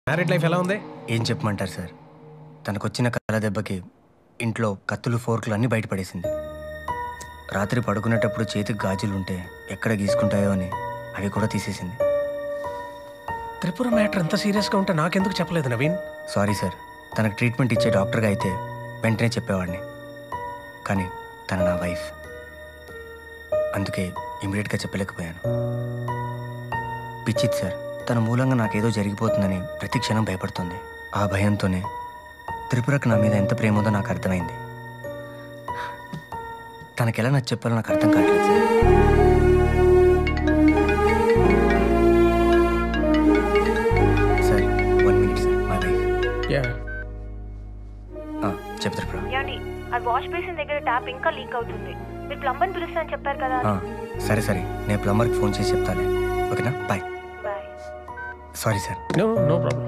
Married life ఎలా ఉంది ఏం చెప్పమంటారు సార్ తనకొచ్చిన కళ్ళ దెబ్బకి ఇంట్లో కత్తులు ఫోర్కులు అన్నీ బయటపడేసింది రాత్రి పడుకునేటప్పుడు చేతికి గాజులు ఉంటే ఎక్కడ గీసుకుంటాయో అని అవి కూడా తీసేసింది త్రిపుర మ్యాటర్ ఎంత సీరియస్గా ఉంటే నాకెందుకు చెప్పలేదు నవీన్ సారీ సార్ తనకు ట్రీట్మెంట్ ఇచ్చే డాక్టర్గా అయితే వెంటనే చెప్పేవాడిని కానీ తన నా వైఫ్ అందుకే ఇమీడియట్గా చెప్పలేకపోయాను పిచ్చిత్ సార్ తన మూలంగా నాకేదో జరిగిపోతుందని ప్రతి క్షణం భయపడుతుంది ఆ భయంతోనే త్రిపురకు నా మీద ఎంత ప్రేమ ఉందో నాకు అర్థమైంది తనకెలా నచ్చి చెప్పాలో నాకు అర్థం కావట్లేదు sir sir one minute sir my wife yeah చెప్పు త్రిపుర ఏమండి అది వాష్ బేసిన్ దగ్గర ట్యాప్ ఇంకా లీక్ అవుతుంది మీరు ప్లంబర్ పిలుస్తా అని చెప్పారు కదా ఆ, సరే సరే నేను ప్లంబర్కి ఫోన్ చేసి చెప్తాలే ఓకేనా bye bye sorry sir no no problem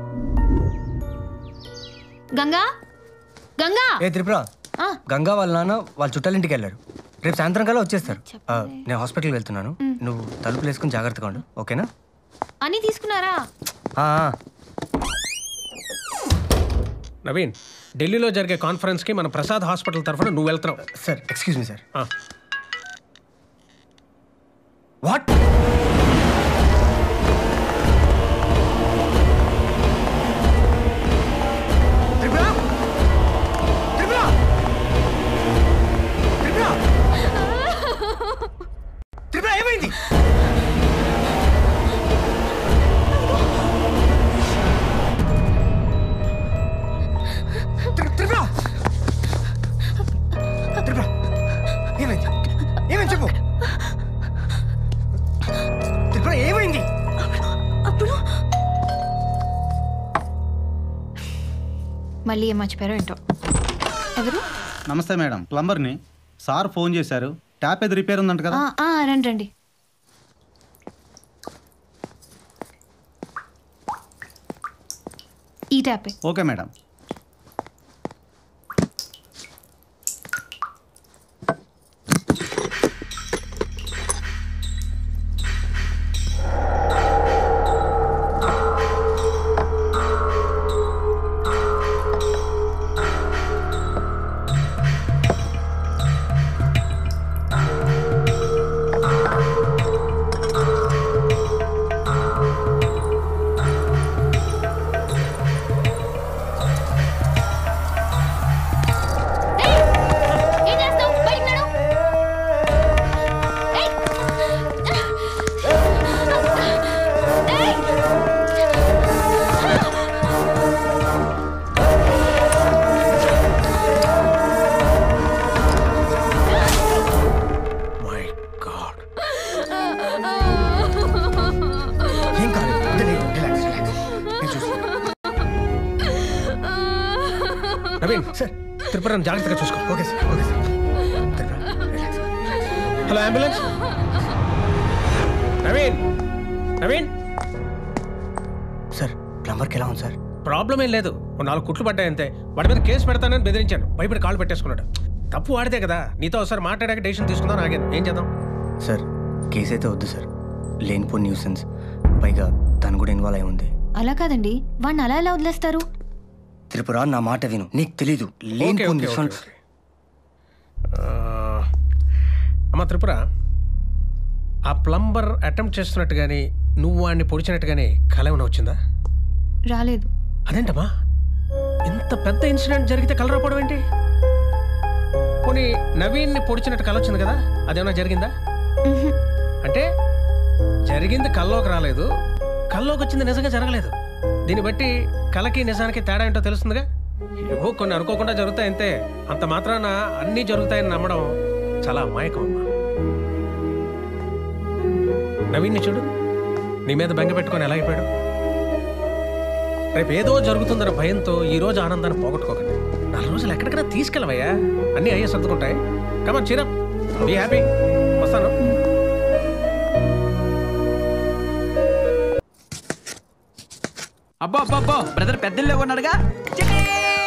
Ganga Ganga ఏ త్రిపుర ఆ. గంగా వాళ్ళ నాన్న వాళ్ళ చుట్టాలింటికి వెళ్ళారు రేపు సాయంత్రం కల్లా వచ్చేస్తారు ఆ, నేను హాస్పిటల్కి వెళ్తున్నాను నువ్వు తలుపులు వేసుకుని జాగ్రత్తగా ఉండు ఓకేనా అని తీసుకున్నారా ఆ, ఆ. నవీన్ ఢిల్లీలో జరిగే కాన్ఫరెన్స్కి మన ప్రసాద్ హాస్పిటల్ తరఫున నువ్వు వెళ్తున్నావు సార్ ఎక్స్క్యూజ్ మీ సార్ ఆ, వాట్ త్రిపుర త్రిపుర త్రిపుర త్రిపుర ఏమైంది త్రి- త్రిపుర త్రిపుర ఏమైంది ఏమైంది చెప్పు త్రిపుర ఏమైంది మళ్ళీ ఏం మర్చిపోయారో ఏంటో ఎవరు నమస్తే మేడం ప్లంబర్ని సార్ ఫోన్ చేశారు ట్యాప్ ఏది రిపేర్ ఉందంట కదా ఆ, ఆ, రండి రండి ఈ ట్యాపే ఓకే మేడం ఏం చేస్తావు బయటికి నడు ఏయ్! ఏయ్! మై గాడ్ ఏం కాలేదు వద్దు, లేదు, రిలాక్స్ రిలాక్స్ నేను చూసుకుంటాను. నవీన్ సార్ త్రిపురను జాగ్రత్తగా చూసుకో okay sir okay sir Tripura relax hello ambulance Naveen Naveen sir ప్లంబర్కి ఎలా ఉంది సార్ ప్రాబ్లం ఏం లేదు ఓ నాలుగు కుట్లు పడ్డాయంతే వాడి మీద కేసు పెడతానని బెదిరించాను భయపడి కాళ్ళు పెట్టేసుకున్నాడు తప్పు వాడితే కదా నీతో ఒకసారి మాట్లాడాక డెసిషన్ తీసుకుందాం ఆగాను ఏం చేద్దాం సార్ కేసు అయితే వద్దు సార్ లేనిపో న్యూసెన్స్ పైగా తను కూడా ఇన్వాల్వ్ అయి ఉంది అలా కాదండి వాడిని అలా ఎలా వదిలేస్తారు త్రిపుర నా మాట విను నీకు తెలీదు ఓకే, లేనిపో ఓకే, న్యూసెన్స్ ఓకే, ఓకే. ఆ, అమ్మ త్రిపుర ఆ ప్లంబర్ అటెంప్ట్ చేస్తున్నట్టు కానీ నువ్వు వాడిని పొడిచినట్టు కానీ కల ఏమైనా వచ్చిందా రాలేదు అదేంటమ్మా ఇంత పెద్ద ఇన్సిడెంట్ జరిగితే కల రాకపోవడం ఏంటి పోనీ నవీన్ని పొడిచినట్టు కల వచ్చింది కదా అదేమైనా జరిగిందా ఉహు. అంటే జరిగింది కల్లోకి రాలేదు కల్లోకి వచ్చింది నిజంగా జరగలేదు దీన్ని బట్టి కలకి నిజానికి తేడా ఏంటో తెలుస్తుందిగా ఏవో కొన్ని అనుకోకుండా జరుగుతాయి అంతే అంత మాత్రాన అన్నీ జరుగుతాయని నమ్మడం చాలా అమాయకం అమ్మా నవీన్ని చూడు నీ మీద బెంగ పెట్టుకొని ఎలా అయిపోయాడు రేపు ఏదో జరుగుతుందన్న భయంతో ఈ రోజు ఆనందాన్ని పోగొట్టుకోకండి నాలుగు రోజులు ఎక్కడికైనా తీసుకెళ్ళవయ్యా అన్నీ అయ్యే సర్దుకుంటాయి కమన్ చీరా బీ హ్యాపీ వస్తాను అబ్బో అబ్బో అబ్బో బ్రదర్ పెద్దల్లో ఉన్నాడుగా చిట్టి!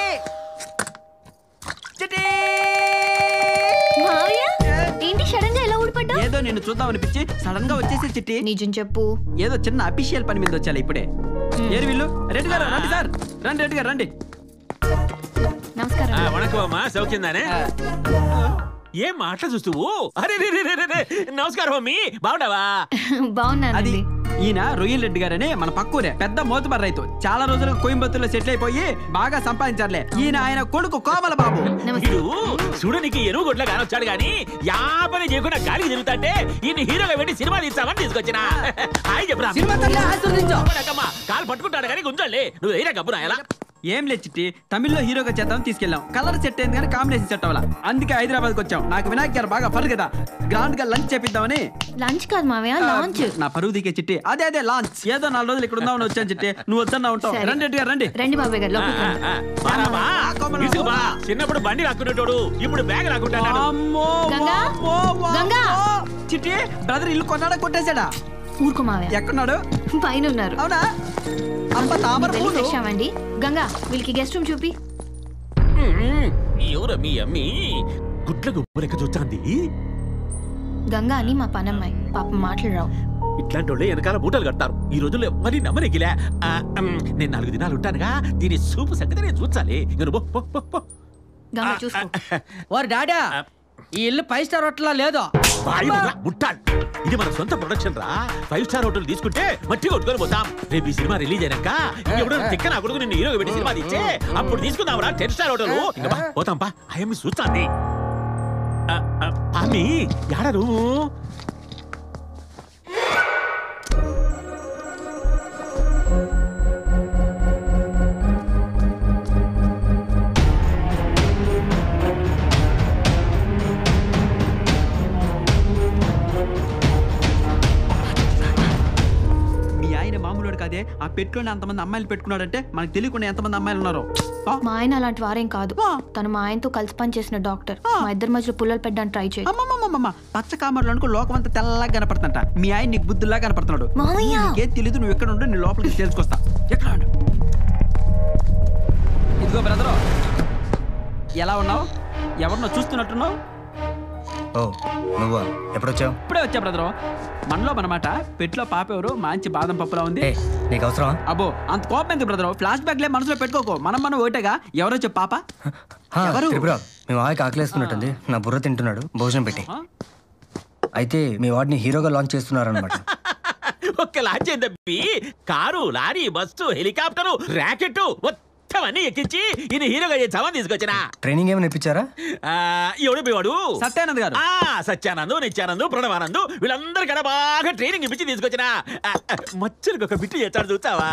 చిట్టి! మావయ్య ఏంటి సడన్ గా ఎలా ఊడిపడ్డా ఏదో ఏదో నిన్ను చూద్దాం అనిపించి సడన్ గా వచ్చేసి చిట్టి నిజం చెప్పు ఏదో చిన్న అఫీషియల్ పని మీద వచ్చాలి ఇప్పుడే ఏరి వీళ్ళు రెడ్డి గారు రండి సార్ రండి రెడ్డి గారు రండి నమస్కారం ఆ, వణకం అమ్మా సౌఖ్యందానే ఏం మాట చూస్తువు అరే రే, రే, రే, రే, రే. నమస్కారం అమ్మి బాగున్నావా అది బాగున్నానండి ఈయన రొయ్యల రెడ్డి గారని మన పక్కూరే పెద్ద మోతుబర్ రైతు చాలా రోజులుగా కోయంబత్తూరులో సెటిల్ అయిపోయి బాగా సంపాదించారులే ఈయన ఆయన కొడుకు కోమల బాబు నమస్తే వీడు చూడనికి ఎరువు గొడ్ల కానొచ్చాడు గాని యాపని చేయకుండా గాలికి తిరుగుతాంటే ఈయన హీరోగా పెట్టి సినిమా తీస్తామని తీసుకొచ్చిన హాయ్ చెప్పురా వణకమ్మా. కాలు పట్టుకుంటాడు కానీ గుంజండి నువ్వు అయినా కప్పురా ఎలా ఏం లేదు చిట్టి తమిళ్లో హీరోగా చేద్దాం తీసుకెళ్ళాం కలర్ సెట్ అయింది కానీ కాంబినేషన్ సెట్ అవ్వాల అందుకే హైదరాబాద్ కి వచ్చాం నాకు వినాయక్ గారు బాగా ఫర్ కదా గ్రాండ్ గా లంచ్ చేపిద్దామని లంచ్ కాదు మావయ్య లాంచ్ నా పరువు దిగే చిట్టి అదే అదే లాంచ్ ఏదో నాలుగు రోజులు ఇక్కడ ఉందామని వచ్చాను చిట్టి నువ్వు వద్దన్నా ఉంటావు సరే. రండి రెడ్డి గారు రండి రండి బాబాయ్ గారు ఆ, లోపలికి ఆ, రండి. ఆ. బారాబా. కోమల ఇసుకు బా. బాబు. చిన్నప్పుడు బండి లాక్కునేటోడు ఇప్పుడు బ్యాగ్ లాక్కుంటాడు అమ్మో, గంగా? వామ్మో, వామ్మో. గంగా? చిట్టి బ్రదర్ ఇల్లు కొన్నాడా కొట్టేశాడా ఊరుకో మావయ్య ఎక్కడున్నాడు పైన ఉన్నారు అవునా అమ్మ తామర వెళ్ళి పూలు ఫ్రెష్ అవ్వండి గంగా వీళ్ళకి గెస్ట్ రూమ్ చూపి ఎవరు మీ అమ్మి గుడ్ల గుప్పు లెక్క చూస్తాంది గంగా అని మా పనమ్మాయి పాపం మాటలు రావు ఇట్లాంటి వాళ్ళే వెనకాల మూటలు కడతారు ఈ రోజుల్లో మరి నమ్మరెగిలే ఆ, ఉమ్, నేను నాలుగు దినాలు ఉంటానుగా దీని సూపు సంగతి నేను చూచాలి ఇంక నువ్వు పో, పో, పో. గంగా చూసుకో ఓరి డాడా ఈ ఇల్లు ఫైవ్ స్టార్ హోటల్ లేదో వాయి ముఠా, ముట్టాడు ఇది మన సొంత ప్రొడక్షన్ రా ఫైవ్ స్టార్ హోటల్ తీసుకుంటే మట్టి కొట్టుకొని పోతాం రేపు ఈ సినిమా రిలీజ్ అయినాక ఎవడో తిక్క నా కొడుకు నిన్ను హీరోగా పెట్టి సినిమా తీచ్చే అప్పుడు తీసుకుందాం రా టెన్ స్టార్ హోటల్ ఇంకా బా, పోతాం పా అయ్యమ్మి చూస్తాంది ఆ, ఆ, పామి యాడ రూము మీ ఆయన మామూలుడు కాదే ఆ పెట్టుకుని అంతమంది అమ్మాయిలు పెట్టుకున్నాడంటే మనకు తెలియకుండా ఎంతమంది అమ్మాయిలు ఉన్నారు ఆ, మా ఆయన అలాంటి వారేం కాదు తను మా ఆయనతో కలిసి పని చేసిన డాక్టర్ మా ఇద్దరి మధ్యలో పుల్లలు పెట్టడానికి ట్రై చేయి అమ్మమ్మమ్మమ్మ పచ్చ కామర్లు అనుకో లోకం అంతా తెల్లగా కనపడుతుంట మీ ఆయన నీకు బుద్ధుల్లా కనపడుతున్నాడు మామయ్య! నీకేం తెలీదు నువ్వు ఎక్కడ ఉండు నీ లోపలికి తెలుసుకొస్తా ఎట్లా ఉండు ఇదిగో బ్రదరు ఎలా ఉన్నావు ఎవరినో చూస్తున్నట్టున్నావు ఓ నువ్వా ఎప్పుడొచ్చావు ఇప్పుడే వచ్చా బ్రదరు మనలో మనమాట పెట్టులో పాప ఎవరు మంచి బాదం పప్పులా ఉంది ఏ నీకు అవసరమా అబ్బో అంత కోపం ఎందుకు బ్రదరు ఫ్లాష్ బ్యాక్ లే మనసులో పెట్టుకోకు మనం మనం ఒకటేగా ఎవరో చెప్పు పాప హా, ఎవరు? త్రిపుర మీ వాడికి ఆకలేస్తున్నట్టుంది నా బుర్ర తింటున్నాడు భోజనం పెట్టి ఆ? అయితే మీ వాడిని హీరోగా లాంచ్ చేస్తున్నారనమాట ఒక్క లాంచ్ తప్పి car lorry bus helicopter rocket మొత్తం అన్ని ఎక్కించి ఈయన హీరోగా చేసామని తీసుకొచ్చిన ట్రైనింగ్ ఏమైనా ఇప్పించారా ఆ, ఎవడు పోవాడు సత్యానంద్ గారు ఆ సత్యానందు నిత్యానందు ప్రణవానందు వీళ్ళందరికన్నా బాగా ట్రైనింగ్ ఇప్పించి తీసుకొచ్చిన ఆ, ఆ, మచ్చలకు ఒక బిట్టు చేస్తాడు చూస్తావా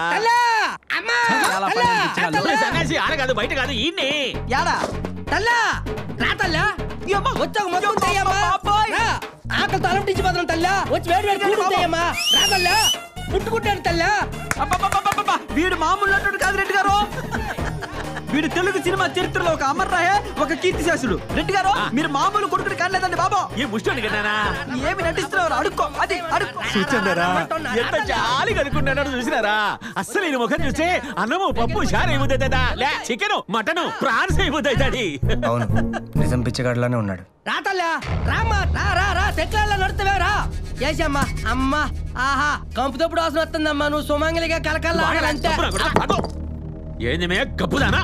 చాలా పని అనిపించిన వాళ్ళు. సన్యాసి ఆడ కాదు బయట కాదు ఈయన్ని యాడా తల్లా రా తల్లా వచ్చాక మొత్తం తెయ్యమ్మా రా. ఆకలితో అలమటించి మాత్రం తల్లా వచ్చి వేడి వేడి కూడు తెయ్యమ్మా రా తల్లా ముట్టుకుంటాడు తల్లా అబ్బబ్బబ్బబ్బబ్బ! వీడు మామూలు నటుడు కాదు రెడ్డి గారు వీడు తెలుగు సినిమా చరిత్రలో ఒక అమర్ రాయే ఒక కీర్తి శాసుడు రెడ్డి గారు మీరు మామూలు కొడుకుని కానలేదండి బాబు ఈ ముష్టోని కన్నానా ఏమి నటిస్తున్నారు అడుక్కో అది అడుక్కో చూచందరా ఎంత జాలి కనుక్కున్నాడో చూసినారా అస్సలు ఈ ముఖం చూస్తే అన్నము పప్పు షార్ అయిపోతుందా లే చికెన్ మటన్ ప్రాన్స్ అయిపోతాయి అవును నిజం పిచ్చగాడిలానే ఉన్నాడు రా తల్లా రామ్మా రా రా రా సెట్లలో నడుస్తావే రా చేసమ్మా అమ్మా ఆహా కంపుతప్పుడు వాసన వస్తుందమ్మా నువ్వు సుమంగలిగా కలకల్లాడాలంతే ఏంది మే కప్పుదానా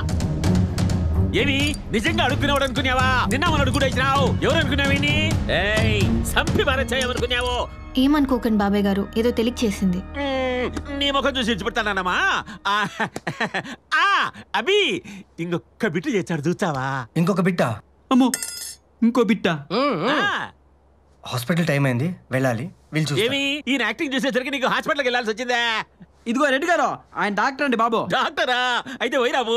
ఏమి నిజంగా అడుక్కునేవాడు అనుకున్నావా నిన్న మనం అడుగుడు వచ్చినావు ఎవరు అనుకున్నావేని ఏయ్ సంపి భారత్ ఏమనుకోకండి బాబాయ్ గారు ఏదో తెలియక చేసింది నీ ముఖం చూసి ఇచ్చిపెడతానమ్మా ఆ, ఆ, అభి ఇంకొక బిట్టు చేశాడు చూస్తావా ఇంకొక బిట్ట అమ్మో ఇంకో బిట్ట ఆ, హాస్పిటల్ టైం అయింది వెళ్ళాలి వీళ్ళు చూస్తారు ఏమి ఈయన యాక్టింగ్ చూసేసరికి నీకు హాస్పిటల్కి వెళ్ళాల్సి వచ్చిందా ఇదిగో రెడ్డి గారు ఆయన డాక్టర్ అండి బాబు డాక్టరా అయితే పోయిరావు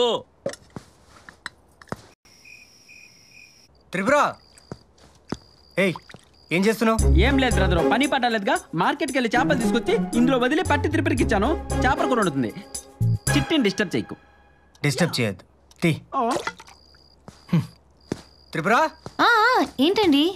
త్రిపుర ఏయ్ ఏం చేస్తున్నావు ఏం లేదు బ్రదర్ పని పట్టలేదుగా మార్కెట్కి వెళ్ళి చేపలు తీసుకొచ్చి ఇందులో వదిలి పట్టి తిరుపతికి ఇచ్చాను చేపల కూర వండుతుంది చిట్టిని డిస్టర్బ్ చేయకు డిస్టర్బ్ చేయొద్దు తీ ఓ, త్రిపుర ఆ, ఆ, ఏంటండి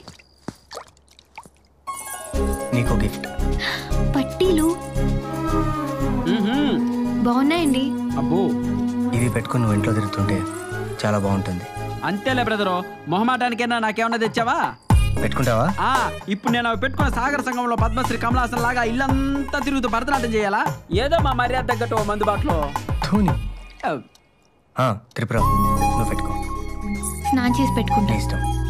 నీకు గిఫ్ట్ పట్టీలు మ్మ్హ్మ్. బాగున్నాయండి అబ్బో ఇవి పెట్టుకుని నువ్వు ఇంట్లో తిరుగుతుంటే చాలా బాగుంటుంది అంతేలే బ్రదరు మొహమాటానికైనా నాకేమన్నా తెచ్చావా పెట్టుకుంటావా ఆ ఇప్పుడు నేను అవి పెట్టుకున్న సాగర సంఘంలో పద్మశ్రీ కమలాసన్ లాగా ఇల్లంతా తిరుగుతూ భరతనాట్యం చేయాలా ఏదో మా మర్యాద తగ్గట్టు ఓ మందుబాటులో ధోని ఆ, ఆ, త్రిపుర నువ్వు పెట్టుకో స్నానం చేసి పెట్టుకుంటా నీ ఇష్టం